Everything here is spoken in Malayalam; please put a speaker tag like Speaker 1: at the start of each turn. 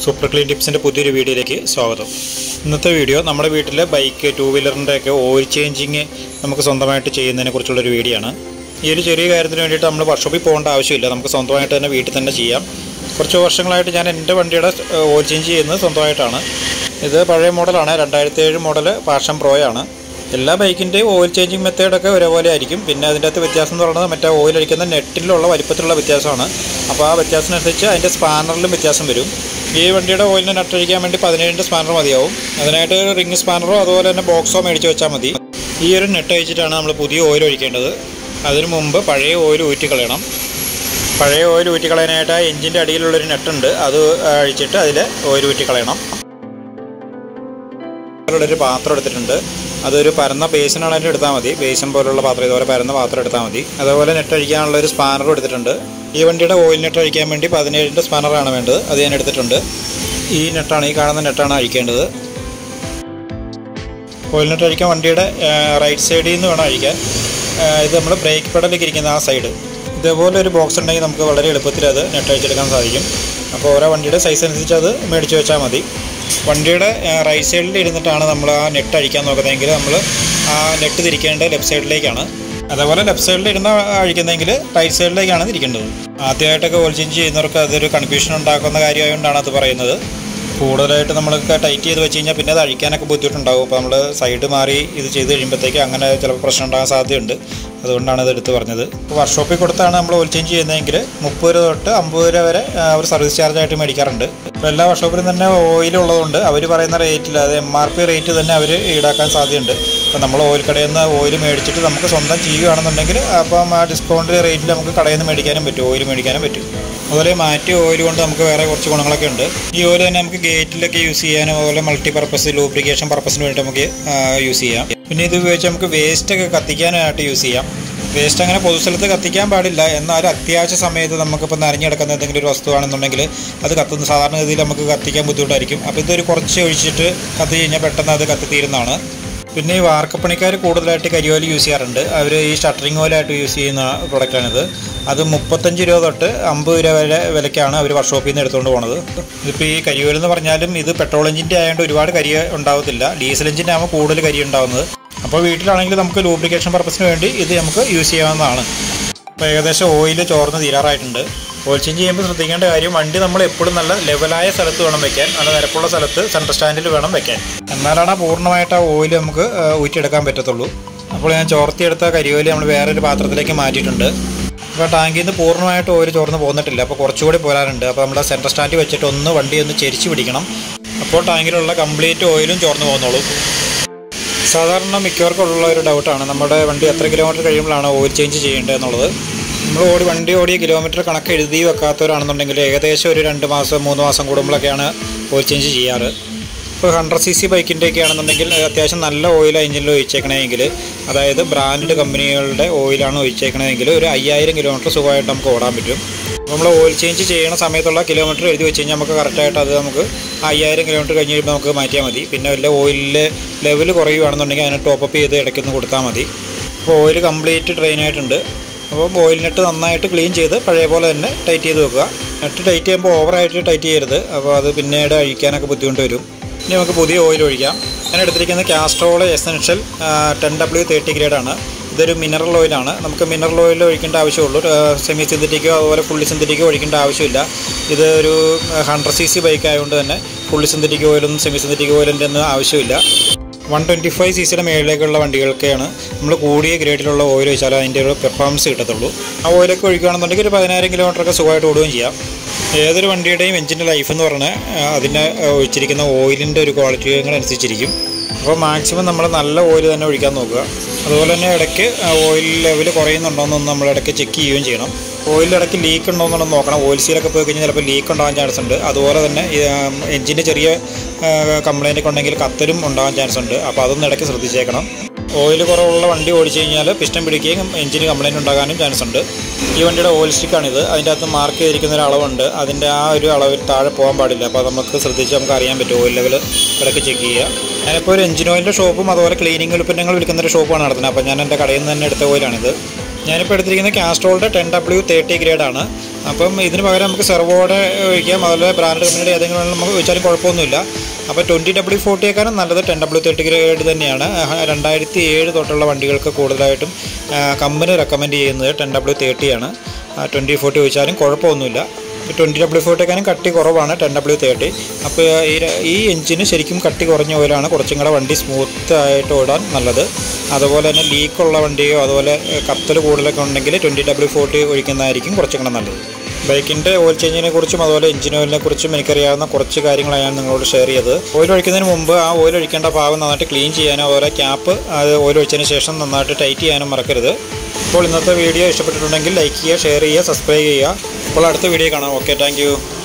Speaker 1: സൂപ്പർ ക്ലീൻ ടിപ്സിൻ്റെ പുതിയൊരു വീഡിയോയിലേക്ക് സ്വാഗതം ഇന്നത്തെ വീഡിയോ നമ്മുടെ വീട്ടിലെ ബൈക്ക് ടൂ വീലറിൻ്റെ ഒക്കെ ഓയിൽ ചേഞ്ചിങ് നമുക്ക് സ്വന്തമായിട്ട് ചെയ്യുന്നതിനെ കുറിച്ചുള്ളൊരു വീഡിയോ ആണ് ഈ ഒരു ചെറിയ കാര്യത്തിന് വേണ്ടിയിട്ട് നമ്മൾ വർക്ക്ഷോപ്പിൽ പോകേണ്ട ആവശ്യമില്ല നമുക്ക് സ്വന്തമായിട്ട് തന്നെ വീട്ടിൽ തന്നെ ചെയ്യാം കുറച്ച് വർഷങ്ങളായിട്ട് ഞാൻ എൻ്റെ വണ്ടിയുടെ ഓയിൽ ചേഞ്ച് ചെയ്യുന്നത് സ്വന്തമായിട്ടാണ് ഇത് പഴയ മോഡലാണ് രണ്ടായിരത്തി ഏഴ് മോഡൽ പാഷൻ പ്രോയാണ് എല്ലാ ബൈക്കിൻ്റെയും ഓയിൽ ചേഞ്ചിങ് മെത്തേഡൊക്കെ ഒരേപോലെ ആയിരിക്കും പിന്നെ അതിൻ്റെ അകത്ത് വ്യത്യാസം എന്ന് പറയുന്നത് മറ്റേ ഓയിൽ അടിക്കുന്ന നെറ്റിലുള്ള വലിപ്പത്തിലുള്ള വ്യത്യാസമാണ് അപ്പോൾ ആ വ്യത്യാസത്തിനനുസരിച്ച് അതിൻ്റെ സ്പാനറിലും വ്യത്യാസം വരും ഈ വണ്ടിയുടെ ഓയിലിന് നട്ടഴിക്കാൻ വേണ്ടി പതിനേഴിൻ്റെ സ്പാനർ മതിയാവും അതിനായിട്ട് റിംഗ് സ്പാനറോ അതുപോലെ തന്നെ ബോക്സോ മേടിച്ച് വെച്ചാൽ മതി ഈ ഒരു നെട്ട് അഴിച്ചിട്ടാണ് നമ്മൾ പുതിയ ഓയിൽ ഒഴിക്കേണ്ടത് അതിനു മുമ്പ് പഴയ ഓയിൽ ഊറ്റിക്കളയണം പഴയ ഓയിൽ ഊറ്റിക്കളയാനായിട്ട് ആ എഞ്ചിൻ്റെ അടിയിലുള്ളൊരു നെട്ടുണ്ട് അത് അഴിച്ചിട്ട് അതിൽ ഓയിൽ ഊറ്റിക്കളയണം ഒരു പാത്രം എടുത്തിട്ടുണ്ട് അതൊരു പരന്ന ബേസിനാണെങ്കിൽ എടുത്താൽ മതി ബേസിൻ പോലുള്ള പാത്രം ഇതുപോലെ പരന്ന പാത്രം എടുത്താൽ മതി അതുപോലെ നെറ്റ് അഴിക്കാനുള്ള ഒരു സ്പാനറും എടുത്തിട്ടുണ്ട് ഈ വണ്ടിയുടെ ഓയിൽ നെറ്റ് അഴിക്കാൻ വേണ്ടി പതിനേഴിൻ്റെ സ്പാനറാണ് വേണ്ടത് അത് ഞാൻ എടുത്തിട്ടുണ്ട് ഈ നെറ്റാണ് ഈ കാണുന്ന നെറ്റാണ് അഴിക്കേണ്ടത് ഓയിൽ നെറ്റ് അഴിക്കാൻ വണ്ടിയുടെ റൈറ്റ് സൈഡിൽ നിന്ന് വേണം അഴിക്കാൻ ഇത് നമ്മൾ ബ്രേക്ക് പെഡലിലേക്ക് ഇരിക്കുന്ന ആ സൈഡ് ഇതേപോലെ ഒരു ബോക്സ് ഉണ്ടെങ്കിൽ നമുക്ക് വളരെ എളുപ്പത്തിൽ അത് നെറ്റ് അഴിച്ചെടുക്കാൻ സാധിക്കും അപ്പോൾ ഓരോ വണ്ടിയുടെ സൈസ് അനുസരിച്ച് അത് മേടിച്ച് വെച്ചാൽ മതി വണ്ടിയുടെ റൈറ്റ് സൈഡിൽ ഇരുന്നിട്ടാണ് നമ്മൾ ആ നെറ്റ് അഴിക്കാൻ നോക്കുന്നതെങ്കിൽ നമ്മൾ ആ നെറ്റ് തിരിക്കേണ്ടത് ലെഫ്റ്റ് സൈഡിലേക്കാണ് അതേപോലെ ലെഫ്റ്റ് സൈഡിൽ ഇരുന്ന് അഴിക്കുന്നതെങ്കിൽ റൈറ്റ് സൈഡിലേക്കാണ് തിരിക്കേണ്ടത് ആദ്യമായിട്ടൊക്കെ ഓയിൽ ചേഞ്ച് ചെയ്യുന്നവർക്ക് അതൊരു കൺഫ്യൂഷൻ ഉണ്ടാക്കുന്ന കാര്യമായതുകൊണ്ടാണ് അത് പറയുന്നത് കൂടുതലായിട്ട് നമ്മൾക്ക് ടൈറ്റ് ചെയ്ത് വെച്ച് കഴിഞ്ഞാൽ പിന്നെ അത് അഴിക്കാനൊക്കെ ബുദ്ധിമുട്ടുണ്ടാകും അപ്പോൾ നമ്മൾ സൈഡ് മാറി ഇത് ചെയ്ത് കഴിയുമ്പോഴത്തേക്ക് അങ്ങനെ ചിലപ്പോൾ പ്രശ്നം ഉണ്ടാകാൻ സാധ്യതയുണ്ട് അതുകൊണ്ടാണ് ഇത് എടുത്ത് പറഞ്ഞത് ഇപ്പോൾ വർക്ക്ഷോപ്പിൽ കൊടുത്താണ് നമ്മൾ ഓയിൽ ചേഞ്ച് ചെയ്യുന്നതെങ്കിൽ മുപ്പത് രൂപ തൊട്ട് അമ്പത് രൂപ വരെ അവർ സർവീസ് ചാർജ് ആയിട്ട് മേടിക്കാറുണ്ട് ഇപ്പോൾ എല്ലാ വർക്ക്ഷോപ്പിലും തന്നെ ഓയിൽ ഉള്ളതുകൊണ്ട് അവർ പറയുന്ന റേറ്റിൽ അത് എം ആർ പി റേറ്റ് തന്നെ അവർ ഈടാക്കാൻ സാധ്യതയുണ്ട് അപ്പോൾ നമ്മൾ ഓയിൽ കടയിൽ നിന്ന് ഓയിൽ മേടിച്ചിട്ട് നമുക്ക് സ്വന്തം ചെയ്യുകയാണെന്നുണ്ടെങ്കിൽ അപ്പം ആ ഡിസ്കൗണ്ട് റേറ്റിൽ നമുക്ക് കടയിൽ നിന്ന് മേടിക്കാനും പറ്റും ഓയിൽ മേടിക്കാനും പറ്റും അതുപോലെ മാറ്റി ഓയിൽ കൊണ്ട് നമുക്ക് വേറെ കുറച്ച് ഗുണങ്ങളൊക്കെ ഉണ്ട് ഈ ഓയിൽ തന്നെ നമുക്ക് ഗേറ്റിലൊക്കെ യൂസ് ചെയ്യാനും അതുപോലെ മൾട്ടി പർപ്പസ് ലൂബ്രിക്കേഷൻ പർപ്പസിന് വേണ്ടി നമുക്ക് യൂസ് ചെയ്യാം പിന്നെ ഇത് ഉപയോഗിച്ച് നമുക്ക് വേസ്റ്റ് ഒക്കെ കത്തിക്കാനായിട്ട് യൂസ് ചെയ്യാം വേസ്റ്റ് അങ്ങനെ പൊതുസ്ഥലത്ത് കത്തിക്കാൻ പാടില്ല എന്നാൽ അത്യാവശ്യ സമയത്ത് നമുക്കിപ്പോൾ നനഞ്ഞെടുക്കുന്ന എന്തെങ്കിലും ഒരു വസ്തുവാണെന്നുണ്ടെങ്കിൽ അത് കത്തുന്ന സാധാരണഗതിയിൽ നമുക്ക് കത്തിക്കാൻ ബുദ്ധിമുട്ടായിരിക്കും അപ്പോൾ ഇതൊരു കുറച്ച് ഒഴിച്ചിട്ട് കത്തി കഴിഞ്ഞാൽ പെട്ടെന്ന് അത് കത്തിത്തീരുന്നതാണ് പിന്നെ ഈ വാർക്കപ്പണിക്കാർ കൂടുതലായിട്ട് കരിയോയിൽ യൂസ് ചെയ്യാറുണ്ട് അവർ ഈ ഷട്ടറിങ് ഓയിലായിട്ട് യൂസ് ചെയ്യുന്ന പ്രൊഡക്റ്റാണിത് അത് മുപ്പത്തഞ്ച് രൂപ തൊട്ട് അമ്പത് രൂപ വരെ വിലയ്ക്കാണ് അവർ വർക്ക്ഷോപ്പിൽ നിന്ന് എടുത്തുകൊണ്ട് പോകുന്നത് ഇതിപ്പോൾ ഈ കരിയോയിൽ എന്ന് പറഞ്ഞാലും ഇത് പെട്രോൾ എഞ്ചിൻ്റെ ആയതുകൊണ്ട് ഒരുപാട് കരി ഉണ്ടാവത്തില്ല ഡീസൽ എഞ്ചിൻ്റെ ആകുമ്പോൾ കൂടുതൽ കരി ഉണ്ടാവുന്നത് അപ്പോൾ വീട്ടിലാണെങ്കിൽ നമുക്ക് ലൂബ്രിക്കേഷൻ പർപ്പസിന് വേണ്ടി ഇത് നമുക്ക് യൂസ് ചെയ്യാവുന്നതാണ് അപ്പോൾ ഏകദേശം ഓയിൽ ചോർന്ന് തീരാറായിട്ടുണ്ട് ഓയിൽ ചേഞ്ച് ചെയ്യുമ്പോൾ ശ്രദ്ധിക്കേണ്ട കാര്യം വണ്ടി നമ്മൾ എപ്പോഴും നല്ല ലെവലായ സ്ഥലത്ത് വേണം വെക്കാൻ നല്ല നിരപ്പുള്ള സ്ഥലത്ത് സെൻട്രൽ സ്റ്റാൻഡിൽ വേണം വെക്കാൻ എന്നാലാണ് പൂർണ്ണമായിട്ട് ആ ഓയിൽ നമുക്ക് ഊറ്റിയെടുക്കാൻ പറ്റത്തുള്ളൂ അപ്പോൾ ഞാൻ ചോർത്തിയെടുത്ത കരിയോയിൽ നമ്മൾ വേറൊരു പാത്രത്തിലേക്ക് മാറ്റിയിട്ടുണ്ട് അപ്പോൾ ടാങ്കിൽ നിന്ന് പൂർണ്ണമായിട്ട് ഓയിൽ ചോർന്ന് പോകുന്നിട്ടില്ല അപ്പോൾ കുറച്ചുകൂടി പോരാനുണ്ട് അപ്പോൾ നമ്മുടെ സെൻട്രൽ സ്റ്റാൻഡിൽ വെച്ചിട്ട് ഒന്ന് വണ്ടി ഒന്ന് ചെരിച്ച് പിടിക്കണം അപ്പോൾ ടാങ്കിലുള്ള കംപ്ലീറ്റ് ഓയിലും ചോർന്ന് പോകുന്നുള്ളൂ സാധാരണ മിക്കവർക്കും ഉള്ള ഒരു ഡൗട്ടാണ് നമ്മുടെ വണ്ടി എത്ര കിലോമീറ്റർ കഴിയുമ്പോഴാണ് ഓയിൽ ചേഞ്ച് ചെയ്യേണ്ടത് എന്നുള്ളത് നമ്മൾ ഓടി വണ്ടി ഓടിയ കിലോമീറ്റർ കണക്ക് എഴുതി വെക്കാത്തവരാണെന്നുണ്ടെങ്കിൽ ഏകദേശം ഒരു രണ്ട് മാസം മൂന്ന് മാസം കൂടുമ്പോഴൊക്കെയാണ് ഓയിൽ ചേഞ്ച് ചെയ്യാറ് ഇപ്പോൾ ഹൺഡ്രഡ് സി സി ബൈക്കിൻ്റെയൊക്കെ ആണെന്നുണ്ടെങ്കിൽ അത്യാവശ്യം നല്ല ഓയിൽ എഞ്ചിനിൽ ഒഴിച്ചേക്കണമെങ്കിൽ അതായത് ബ്രാൻഡ് കമ്പനികളുടെ ഓയിലാണ് ഒഴിച്ചേക്കണമെങ്കിൽ ഒരു അയ്യായിരം കിലോമീറ്റർ സുഖമായിട്ട് നമുക്ക് ഓടാൻ പറ്റും നമ്മൾ ഓയിൽ ചേഞ്ച് ചെയ്യുന്ന സമയത്തുള്ള കിലോമീറ്റർ എഴുതി വെച്ച് കഴിഞ്ഞാൽ നമുക്ക് കറക്റ്റായിട്ട് അത് നമുക്ക് അയ്യായിരം കിലോമീറ്റർ കഴിഞ്ഞ് കഴിയുമ്പോൾ നമുക്ക് മാറ്റിയാൽ മതി പിന്നെ വല്ല ഓയിലിലെ ലെവൽ കുറയുകയാണെന്നുണ്ടെങ്കിൽ അതിന് ടോപ്പപ്പ് ചെയ്ത് ഇടയ്ക്കൊന്ന് കൊടുത്താൽ മതി അപ്പോൾ ഓയിൽ കംപ്ലീറ്റ് ട്രെയിൻ ആയിട്ടുണ്ട് അപ്പോൾ ഓയിൽ നെറ്റ് നന്നായിട്ട് ക്ലീൻ ചെയ്ത് പഴയ പോലെ തന്നെ ടൈറ്റ് ചെയ്ത് വെക്കുക നെറ്റ് ടൈറ്റ് ചെയ്യുമ്പോൾ ഓവറായിട്ട് ടൈറ്റ് ചെയ്യരുത് അപ്പോൾ അത് പിന്നീട് അഴിക്കാനൊക്കെ ബുദ്ധിമുട്ട് വരും ഇനി നമുക്ക് പുതിയ ഓയിൽ ഒഴിക്കാം ഞാൻ എടുത്തിരിക്കുന്നത് Castrol essential ten W thirty ഗ്രേഡാണ് ഇതൊരു മിനറൽ ഓയിലാണ് നമുക്ക് മിനറൽ ഓയിൽ ഒഴിക്കേണ്ട ആവശ്യമുള്ളൂ സെമി സിന്തറ്റിക്കോ അതുപോലെ ഫുള്ളി സിന്തറ്റിക്കോ ഒഴിക്കേണ്ട ആവശ്യമില്ല ഇത് ഒരു ഹൺഡ്രഡ് സി സി ബൈക്ക് ആയതുകൊണ്ട് തന്നെ ഫുള്ളി സിന്തറ്റിക് ഓയിലൊന്നും സെമി സിന്തറ്റിക് ഓയിലിൻ്റെ ഒന്നും ആവശ്യമില്ല വൺ ട്വൻറ്റി ഫൈവ് സി സിയുടെ മേളിലേക്കുള്ള വണ്ടികൾക്കാണ് നമ്മൾ കൂടിയ ഗ്രേഡിലുള്ള ഓയിൽ ഒഴിച്ചാൽ അതിൻ്റെ ഒരു പെർഫോമൻസ് കിട്ടത്തുള്ളൂ ആ ഓയിലൊക്കെ ഒഴിക്കുകയാണെന്നുണ്ടെങ്കിൽ ഒരു പതിനായിരം കിലോമീറ്ററൊക്കെ സുഖമായിട്ട് ഓടുകയും ചെയ്യാം ഏതൊരു വണ്ടിയുടെയും എഞ്ചിൻ്റെ ലൈഫ് എന്ന് പറഞ്ഞാൽ അതിന് ഒഴിച്ചിരിക്കുന്ന ഓയിലിൻ്റെ ഒരു ക്വാളിറ്റികളനുസരിച്ചിരിക്കും അപ്പോൾ മാക്സിമം നമ്മൾ നല്ല ഓയിൽ തന്നെ ഒഴിക്കാൻ നോക്കുക അതുപോലെ തന്നെ ഇടയ്ക്ക് ഓയിൽ ലെവൽ കുറയുന്നുണ്ടോയെന്നൊന്ന് നമ്മൾ ഇടയ്ക്ക് ചെക്ക് ചെയ്യുകയും ചെയ്യണം ഓയിലിൽ ഇടയ്ക്ക് ലീക്ക് ഉണ്ടോയെന്നൊന്ന് നോക്കണം ഓയിൽ സീലൊക്കെ പോയി കഴിഞ്ഞാൽ ചിലപ്പോൾ ലീക്ക് ഉണ്ടാകാൻ ചാൻസ് ഉണ്ട് അതുപോലെ തന്നെ എഞ്ചിൻ്റെ ചെറിയ കംപ്ലൈൻ്റ് ഒക്കെ ഉണ്ടെങ്കിൽ കത്തലും ഉണ്ടാകാൻ ചാൻസ് ഉണ്ട് അപ്പോൾ അതൊന്ന് ഇടയ്ക്ക് ശ്രദ്ധിച്ചേക്കണം ഓയിൽ കുറവുള്ള വണ്ടി ഓടിച്ചു കഴിഞ്ഞാൽ പിസ്റ്റം പിടിക്കുകയും എഞ്ചിന് കംപ്ലൈൻറ്റ് ഉണ്ടാകാനും ചാൻസ് ഉണ്ട് ഈ വണ്ടിയുടെ ഓയിൽ സ്റ്റിക്കാണിത് അതിൻ്റെ അകത്ത് മാർക്ക് ചെയ്തിരിക്കുന്ന ഒരു അളവുണ്ട് അതിൻ്റെ ആ ഒരു അളവിൽ താഴെ പോകാൻ പാടില്ല അപ്പോൾ നമുക്ക് ശ്രദ്ധിച്ച് നമുക്ക് അറിയാൻ പറ്റും ഓയിൽ ലെവൽ ഇടയ്ക്ക് ചെക്ക് ചെയ്യുക ഞാനിപ്പോൾ ഒരു എഞ്ചിൻ ഓയിലിൻ്റെ ഷോപ്പും അതുപോലെ ക്ലീനിങ് ഉൽപ്പന്നങ്ങൾ വിൽക്കുന്ന ഒരു ഷോപ്പാണ് നടത്തുന്നത് അപ്പോൾ ഞാൻ എൻ്റെ കടയിൽ നിന്ന് തന്നെ എടുത്ത ഓയിലാണിത് ഞാനിപ്പോൾ എടുത്തിരിക്കുന്നത് കാസ്ട്രോളിൻ്റെ ടെൻ ഡബ്ല്യു തേർട്ടി ഗ്രേഡാണ് അപ്പം ഇതിന് പകരം നമുക്ക് സെർവോടെ ഒഴിക്കാം അതുപോലെ ബ്രാൻഡ് കമ്പനിയുടെ ഏതെങ്കിലും വേണമെങ്കിലും നമുക്ക് ഒഴിച്ചാലും കുഴപ്പമൊന്നുമില്ല അപ്പോൾ ട്വൻറ്റി ഡബ്ല്യു ഫോർട്ടിയേക്കാളും നല്ലത് ടെൻ ഡബ്ല്യു തേർട്ടി ഗ്രേഡ് തന്നെയാണ് രണ്ടായിരത്തി ഏഴ് തൊട്ടുള്ള വണ്ടികൾക്ക് കൂടുതലായിട്ടും ആ, കമ്പനി റെക്കമെൻഡ് ചെയ്യുന്നത് ടെൻ ഡബ്ല്യു തേർട്ടിയാണ് ട്വൻറ്റി ഫോർട്ടി ഒഴിച്ചാലും കുഴപ്പമൊന്നുമില്ല ട്വൻറ്റി ഡബ്ല്യു ഫോർട്ടിക്കാനും കട്ടി കുറവാണ് ടെൻ ഡബ്ല്യു തേർട്ടി അപ്പോൾ ഈ ര- ഈ എഞ്ചിന് ശരിക്കും കട്ടി കുറഞ്ഞ ഓയിലാണ് കുറച്ചും കൂടെ വണ്ടി സ്മൂത്ത് ആയിട്ട് ഓടാൻ നല്ലത് അതുപോലെ തന്നെ ലീക്കുള്ള വണ്ടിയോ അതുപോലെ കത്തൽ കൂടുതലൊക്കെ ഉണ്ടെങ്കിൽ ട്വൻറ്റി ഡബ്ല്യു ഫോർട്ടി ഒഴിക്കുന്നതായിരിക്കും കുറച്ചും കൂടെ നല്ലത് ബൈക്കിൻ്റെ ഓയിൽ ചേഞ്ചിനെ കുറിച്ചും അതുപോലെ എഞ്ചിൻ ഓയിലിനെ കുറിച്ചും എനിക്കറിയാവുന്ന കുറച്ച് കാര്യങ്ങളാണ് ഞാൻ നിങ്ങളോട് ഷെയർ ചെയ്തത് ഓയിൽ ഒഴിക്കുന്നതിന് മുമ്പ് ആ ഓയിൽ ഒഴിക്കേണ്ട ഭാഗം നന്നായിട്ട് ക്ലീൻ ചെയ്യാനും അതുപോലെ ക്യാപ്പ് അത് ഓയിൽ ഒഴിച്ചതിന് ശേഷം നന്നായിട്ട് ടൈറ്റ് ചെയ്യാനും മറക്കരുത് അപ്പോൾ ഇന്നത്തെ വീഡിയോ ഇഷ്ടപ്പെട്ടിട്ടുണ്ടെങ്കിൽ ലൈക്ക് ചെയ്യുക ഷെയർ ചെയ്യുക സബ്സ്ക്രൈബ് ചെയ്യുക അപ്പോൾ അടുത്ത വീഡിയോ കാണാം ഓക്കെ താങ്ക്